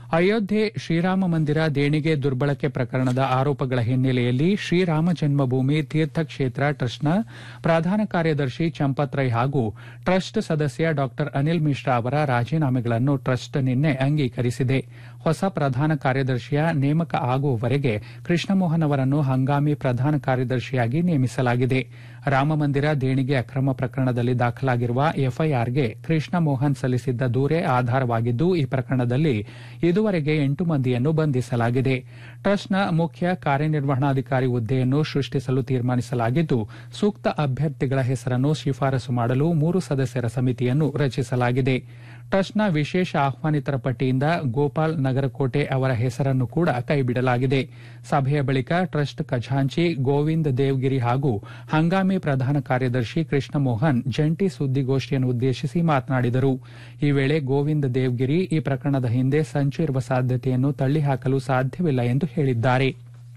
ಅಯೋಧ್ಯೆ ಶ್ರೀರಾಮ ಮಂದಿರ ದೇಣಿಗೆ ದುರ್ಬಳಕೆ ಪ್ರಕರಣದ ಆರೋಪಗಳ ಹಿನ್ನೆಲೆಯಲ್ಲಿ ಶ್ರೀರಾಮ ಜನ್ಮಭೂಮಿ ತೀರ್ಥಕ್ಷೇತ್ರ ಟ್ರಸ್ಟ್ನ ಪ್ರಧಾನ ಕಾರ್ಯದರ್ಶಿ ಚಂಪತ್ ರೈ ಹಾಗೂ ಟ್ರಸ್ಟ್ ಸದಸ್ಯ ಡಾ ಅನಿಲ್ ಮಿಶ್ರಾ ಅವರ ರಾಜೀನಾಮೆಗಳನ್ನು ಟ್ರಸ್ಟ್ ನಿನ್ನೆ ಅಂಗೀಕರಿಸಿದೆ ಹೊಸ ಪ್ರಧಾನ ಕಾರ್ಯದರ್ಶಿಯ ನೇಮಕ ಆಗುವವರೆಗೆ ಕೃಷ್ಣಮೋಹನ್ ಅವರನ್ನು ಹಂಗಾಮಿ ಪ್ರಧಾನ ಕಾರ್ಯದರ್ಶಿಯಾಗಿ ನೇಮಿಸಲಾಗಿದೆ ರಾಮಮಂದಿರ ದೇಣಿಗೆ ಅಕ್ರಮ ಪ್ರಕರಣದಲ್ಲಿ ದಾಖಲಾಗಿರುವ ಎಫ್ಐಆರ್ಗೆ ಕೃಷ್ಣ ಮೋಹನ್ ಸಲ್ಲಿಸಿದ್ದ ದೂರೇ ಆಧಾರವಾಗಿದ್ದು ಈ ಪ್ರಕರಣದಲ್ಲಿ ಇದುವರೆಗೆ ಎಂಟು ಮಂದಿಯನ್ನು ಬಂಧಿಸಲಾಗಿದೆ ಟ್ರಸ್ಟ್ನ ಮುಖ್ಯ ಕಾರ್ಯನಿರ್ವಹಣಾಧಿಕಾರಿ ಹುದ್ದೆಯನ್ನು ಸೃಷ್ಟಿಸಲು ತೀರ್ಮಾನಿಸಲಾಗಿದ್ದು ಸೂಕ್ತ ಅಭ್ಯರ್ಥಿಗಳ ಹೆಸರನ್ನು ಶಿಫಾರಸು ಮಾಡಲು ಮೂರು ಸದಸ್ಯರ ಸಮಿತಿಯನ್ನು ರಚಿಸಲಾಗಿದೆ ಟ್ರಸ್ಟ್ನ ವಿಶೇಷ ಆಹ್ವಾನಿತರ ಪಟ್ಟಿಯಿಂದ ಗೋಪಾಲ್ ನಗರಕೋಟೆ ಅವರ ಹೆಸರನ್ನು ಕೂಡ ಕೈಬಿಡಲಾಗಿದೆ ಸಭೆಯ ಬಳಿಕ ಟ್ರಸ್ಟ್ ಖಜಾಂಚಿ ಗೋವಿಂದ್ ದೇವ್ಗಿರಿ ಹಾಗೂ ಹಂಗಾಮಿ ಪ್ರಧಾನ ಕಾರ್ಯದರ್ಶಿ ಕೃಷ್ಣ ಮೋಹನ್ ಜಂಟಿ ಸುದ್ದಿಗೋಷ್ಠಿಯನ್ನು ಉದ್ದೇಶಿಸಿ ಮಾತನಾಡಿದರು ಈ ವೇಳೆ ಗೋವಿಂದ್ ದೇವ್ಗಿರಿ ಈ ಪ್ರಕರಣದ ಹಿಂದೆ ಸಂಚು ಇರುವ ಸಾಧ್ಯತೆಯನ್ನು ತಳ್ಳಿಹಾಕಲು ಸಾಧ್ಯವಿಲ್ಲ ಎಂದು ಹೇಳಿದ್ದಾರೆ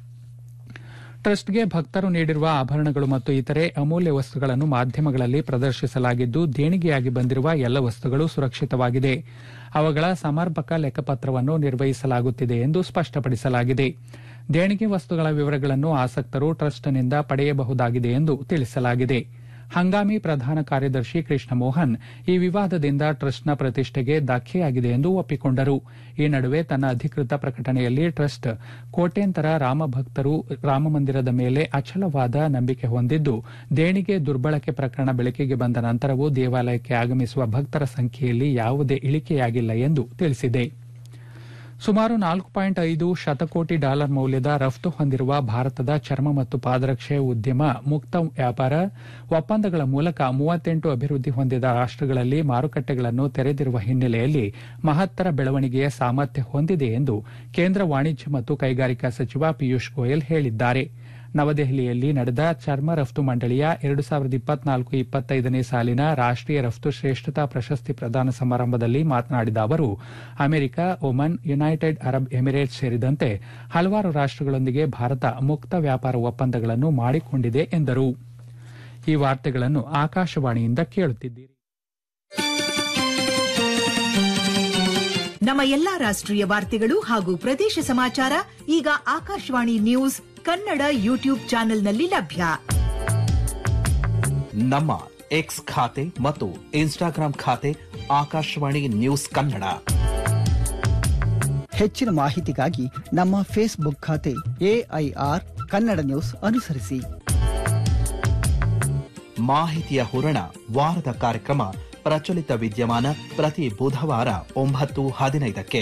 ಟ್ರಸ್ಟ್ಗೆ ಭಕ್ತರು ನೀಡಿರುವ ಆಭರಣಗಳು ಮತ್ತು ಇತರೆ ಅಮೂಲ್ಯ ವಸ್ತುಗಳನ್ನು ಮಾಧ್ಯಮಗಳಲ್ಲಿ ಪ್ರದರ್ಶಿಸಲಾಗಿದ್ದು ದೇಣಿಗೆಯಾಗಿ ಬಂದಿರುವ ಎಲ್ಲ ವಸ್ತುಗಳು ಸುರಕ್ಷಿತವಾಗಿದೆ ಅವುಗಳ ಸಮರ್ಪಕ ಲೆಕ್ಕಪತ್ರವನ್ನು ನಿರ್ವಹಿಸಲಾಗುತ್ತಿದೆ ಎಂದು ಸ್ಪಷ್ಟಪಡಿಸಲಾಗಿದೆ ದೇಣಿಗೆ ವಸ್ತುಗಳ ವಿವರಗಳನ್ನು ಆಸಕ್ತರು ಟ್ರಸ್ಟ್ನಿಂದ ಪಡೆಯಬಹುದಾಗಿದೆ ಎಂದು ತಿಳಿಸಲಾಗಿದೆ ಹಂಗಾಮಿ ಪ್ರಧಾನ ಕಾರ್ಯದರ್ಶಿ ಕೃಷ್ಣ ಮೋಹನ್ ಈ ವಿವಾದದಿಂದ ಟ್ರಸ್ಟ್ನ ಪ್ರತಿಷ್ಠೆಗೆ ಧಕ್ಕೆಯಾಗಿದೆ ಎಂದು ಒಪ್ಪಿಕೊಂಡರು ಈ ನಡುವೆ ತನ್ನ ಅಧಿಕೃತ ಪ್ರಕಟಣೆಯಲ್ಲಿ ಟ್ರಸ್ಟ್ ಕೋಟ್ಯಂತರ ರಾಮಭಕ್ತರು ರಾಮಮಂದಿರದ ಮೇಲೆ ಅಚಲವಾದ ನಂಬಿಕೆ ಹೊಂದಿದ್ದು ದೇಣಿಗೆ ದುರ್ಬಳಕೆ ಪ್ರಕರಣ ಬೆಳಕಿಗೆ ಬಂದ ನಂತರವೂ ದೇವಾಲಯಕ್ಕೆ ಆಗಮಿಸುವ ಭಕ್ತರ ಸಂಖ್ಯೆಯಲ್ಲಿ ಯಾವುದೇ ಇಳಿಕೆಯಾಗಿಲ್ಲ ಎಂದು ತಿಳಿಸಿದೆ ಸುಮಾರು ನಾಲ್ಕು ಪಾಯಿಂಟ್ ಐದು ಶತಕೋಟಿ ಡಾಲರ್ ಮೌಲ್ಯದ ರಫ್ತು ಹೊಂದಿರುವ ಭಾರತದ ಚರ್ಮ ಮತ್ತು ಪಾದರಕ್ಷೆ ಉದ್ಯಮ ಮುಕ್ತ ವ್ಯಾಪಾರ ಒಪ್ಪಂದಗಳ ಮೂಲಕ ಮೂವತ್ತೆಂಟು ಅಭಿವೃದ್ಧಿ ಹೊಂದಿದ ರಾಷ್ಟಗಳಲ್ಲಿ ಮಾರುಕಟ್ಟೆಗಳನ್ನು ತೆರೆದಿರುವ ಹಿನ್ನೆಲೆಯಲ್ಲಿ ಮಹತ್ತರ ಬೆಳವಣಿಗೆಯ ಸಾಮರ್ಥ್ಯ ಹೊಂದಿದೆ ಎಂದು ಕೇಂದ್ರ ವಾಣಿಜ್ಯ ಮತ್ತು ಕೈಗಾರಿಕಾ ಸಚಿವ ಪಿಯೂಷ್ ಗೋಯಲ್ ಹೇಳಿದ್ದಾರೆ ನವದೆಹಲಿಯಲ್ಲಿ ನಡೆದ ಚರ್ಮ ರಫ್ತು ಮಂಡಳಿಯ ಎರಡು ಸಾವಿರದ ಇಪ್ಪತ್ನಾಲ್ಕು ಇಪ್ಪತ್ತೈದನೇ ಸಾಲಿನ ರಾಷ್ಟೀಯ ರಫ್ತು ಶ್ರೇಷ್ಠತಾ ಪ್ರಶಸ್ತಿ ಪ್ರದಾನ ಸಮಾರಂಭದಲ್ಲಿ ಮಾತನಾಡಿದ ಅವರು America Oman United Arab Emirates ಸೇರಿದಂತೆ ಹಲವಾರು ರಾಷ್ಟಗಳೊಂದಿಗೆ ಭಾರತ ಮುಕ್ತ ವ್ಯಾಪಾರ ಒಪ್ಪಂದಗಳನ್ನು ಮಾಡಿಕೊಂಡಿದೆ ಎಂದರು ಈ ವಾರ್ತೆಗಳನ್ನು ಆಕಾಶವಾಣಿಯಿಂದ ಕೇಳುತ್ತಿದ್ದೀರಿ ನಮ್ಮ ಎಲ್ಲಾ ರಾಷ್ಟ್ರೀಯ ವಾರ್ತೆಗಳು ಹಾಗೂ ಪ್ರದೇಶ ಸಮಾಚಾರ ಈಗ ಆಕಾಶವಾಣಿ ನ್ಯೂಸ್ ಕನ್ನಡ ಯೂಟ್ಯೂಬ್ ಚಾನೆಲ್ನಲ್ಲಿ ಲಭ್ಯ ನಮ್ಮ ಎಕ್ಸ್ ಖಾತೆ ಮತ್ತು ಇನ್ಸ್ಟಾಗ್ರಾಂ ಖಾತೆ ಆಕಾಶವಾಣಿ ನ್ಯೂಸ್ ಕನ್ನಡ ಹೆಚ್ಚಿನ ಮಾಹಿತಿಗಾಗಿ ನಮ್ಮ ಫೇಸ್ಬುಕ್ ಖಾತೆ ಎಐಆರ್ ಕನ್ನಡ ನ್ಯೂಸ್ ಅನುಸರಿಸಿ ಮಾಹಿತಿಯ ಹೂರಣ ವಾರದ ಕಾರ್ಯಕ್ರಮ ಪ್ರಚಲಿತ ವಿದ್ಯಮಾನ ಪ್ರತಿ ಬುಧವಾರ ಒಂಬತ್ತು ಹದಿನೈದಕ್ಕೆ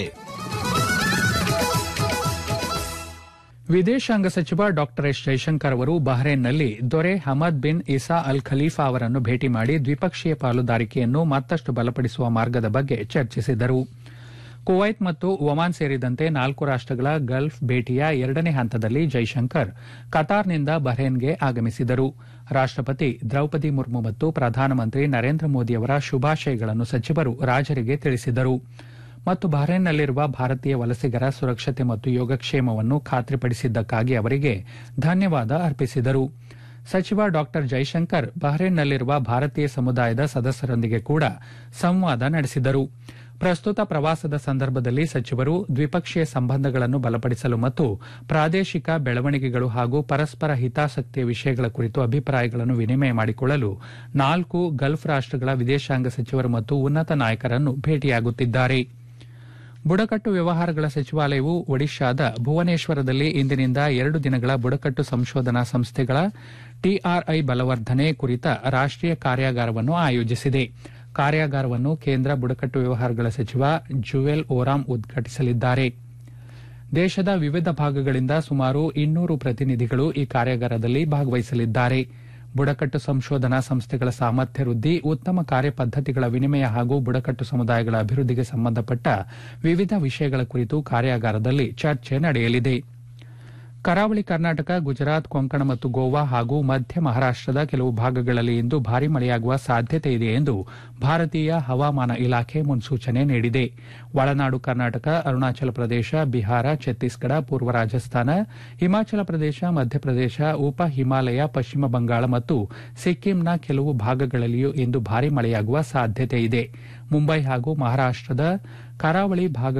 ವಿದೇಶಾಂಗ ಸಚಿವ ಡಾ ಎಸ್ ಜೈಶಂಕರ್ ಅವರು ಬಹ್ರೇನ್ನಲ್ಲಿ ದೊರೆ Hamad bin Isa Al Khalifa ಅವರನ್ನು ಭೇಟಿ ಮಾಡಿ ದ್ವಿಪಕ್ಷೀಯ ಪಾಲುದಾರಿಕೆಯನ್ನು ಮತ್ತಷ್ಟು ಬಲಪಡಿಸುವ ಮಾರ್ಗದ ಬಗ್ಗೆ ಚರ್ಚಿಸಿದರು ಕುವೈತ್ ಮತ್ತು ಒಮಾನ್ ಸೇರಿದಂತೆ ನಾಲ್ಕು ರಾಷ್ಟಗಳ ಗಲ್ಫ್ ಭೇಟಿಯ ಎರಡನೇ ಹಂತದಲ್ಲಿ ಜೈಶಂಕರ್ ಕತಾರ್ನಿಂದ ಬಹ್ರೇನ್ಗೆ ಆಗಮಿಸಿದರು ರಾಷ್ಟಪತಿ ದ್ರೌಪದಿ ಮುರ್ಮು ಮತ್ತು ಪ್ರಧಾನಮಂತ್ರಿ ನರೇಂದ್ರ ಮೋದಿಯವರ ಶುಭಾಶಯಗಳನ್ನು ಸಚಿವರು ರಾಜರಿಗೆ ತಿಳಿಸಿದರು ಮತ್ತು ಬಹ್ರೇನ್ನಲ್ಲಿರುವ ಭಾರತೀಯ ವಲಸಿಗರ ಸುರಕ್ಷತೆ ಮತ್ತು ಯೋಗಕ್ಷೇಮವನ್ನು ಖಾತ್ರಿಪಡಿಸಿದ್ದಕ್ಕಾಗಿ ಅವರಿಗೆ ಧನ್ಯವಾದ ಅರ್ಪಿಸಿದರು ಸಚಿವ ಡಾ ಜೈಶಂಕರ್ ಬಹ್ರೇನ್ನಲ್ಲಿರುವ ಭಾರತೀಯ ಸಮುದಾಯದ ಸದಸ್ಯರೊಂದಿಗೆ ಕೂಡ ಸಂವಾದ ನಡೆಸಿದರು ಪ್ರಸ್ತುತ ಪ್ರವಾಸದ ಸಂದರ್ಭದಲ್ಲಿ ಸಚಿವರು ದ್ವಿಪಕ್ಷೀಯ ಸಂಬಂಧಗಳನ್ನು ಬಲಪಡಿಸಲು ಮತ್ತು ಪ್ರಾದೇಶಿಕ ಬೆಳವಣಿಗೆಗಳು ಹಾಗೂ ಪರಸ್ಪರ ಹಿತಾಸಕ್ತಿಯ ವಿಷಯಗಳ ಕುರಿತು ಅಭಿಪ್ರಾಯಗಳನ್ನು ವಿನಿಮಯ ಮಾಡಿಕೊಳ್ಳಲು ನಾಲ್ಕು ಗಲ್ಫ್ ರಾಷ್ಟಗಳ ವಿದೇಶಾಂಗ ಸಚಿವರು ಮತ್ತು ಉನ್ನತ ನಾಯಕರನ್ನು ಭೇಟಿಯಾಗುತ್ತಿದ್ದಾರೆ ಬುಡಕಟ್ಟು ವ್ಯವಹಾರಗಳ ಸಚಿವಾಲಯವು ಒಡಿಶಾದ ಭುವನೇಶ್ವರದಲ್ಲಿ ಇಂದಿನಿಂದ ಎರಡು ದಿನಗಳ ಬುಡಕಟ್ಟು ಸಂಶೋಧನಾ ಸಂಸ್ಥೆಗಳ ಟಿಆರ್ಐ ಬಲವರ್ಧನೆ ಕುರಿತ ರಾಷ್ಟೀಯ ಕಾರ್ಯಾಗಾರವನ್ನು ಆಯೋಜಿಸಿದೆ ಕಾರ್ಯಾಗಾರವನ್ನು ಕೇಂದ್ರ ಬುಡಕಟ್ಟು ವ್ಯವಹಾರಗಳ ಸಚಿವ ಜುವೆಲ್ ಓರಾಮ್ ಉದ್ಘಾಟಿಸಲಿದ್ದಾರೆ ದೇಶದ ವಿವಿಧ ಭಾಗಗಳಿಂದ ಸುಮಾರು ಇನ್ನೂರು ಪ್ರತಿನಿಧಿಗಳು ಈ ಕಾರ್ಯಾಗಾರದಲ್ಲಿ ಭಾಗವಹಿಸಲಿದ್ದಾರೆ ಬುಡಕಟ್ಟು ಸಂಶೋಧನಾ ಸಂಸ್ಥೆಗಳ ಸಾಮರ್ಥ್ಯ ವೃದ್ಧಿ ಉತ್ತಮ ಕಾರ್ಯಪದ್ದತಿಗಳ ವಿನಿಮಯ ಹಾಗೂ ಬುಡಕಟ್ಟು ಸಮುದಾಯಗಳ ಅಭಿವೃದ್ಧಿಗೆ ಸಂಬಂಧಪಟ್ಟ ವಿವಿಧ ವಿಷಯಗಳ ಕುರಿತು ಕಾರ್ಯಾಗಾರದಲ್ಲಿ ಚರ್ಚೆ ನಡೆಯಲಿದೆ ಕರಾವಳಿ ಕರ್ನಾಟಕ ಗುಜರಾತ್ ಕೊಂಕಣ ಮತ್ತು ಗೋವಾ ಹಾಗೂ ಮಧ್ಯ ಮಹಾರಾಷ್ಟದ ಕೆಲವು ಭಾಗಗಳಲ್ಲಿ ಇಂದು ಭಾರೀ ಮಳೆಯಾಗುವ ಸಾಧ್ಯತೆ ಇದೆ ಎಂದು ಭಾರತೀಯ ಹವಾಮಾನ ಇಲಾಖೆ ಮುನ್ಸೂಚನೆ ನೀಡಿದೆ ಒಳನಾಡು ಕರ್ನಾಟಕ ಅರುಣಾಚಲ ಪ್ರದೇಶ ಬಿಹಾರ ಛತ್ತೀಸ್ಗಢ ಪೂರ್ವ ರಾಜಸ್ಥಾನ ಹಿಮಾಚಲ ಪ್ರದೇಶ ಮಧ್ಯಪ್ರದೇಶ ಉಪ ಹಿಮಾಲಯ ಪಶ್ಚಿಮ ಬಂಗಾಳ ಮತ್ತು ಸಿಕ್ಕಿಂನ ಕೆಲವು ಭಾಗಗಳಲ್ಲಿಯೂ ಇಂದು ಭಾರೀ ಮಳೆಯಾಗುವ ಸಾಧ್ಯತೆ ಇದೆ ಮುಂಬೈ ಹಾಗೂ ಮಹಾರಾಷ್ಟದ ಕರಾವಳಿ ಭಾಗ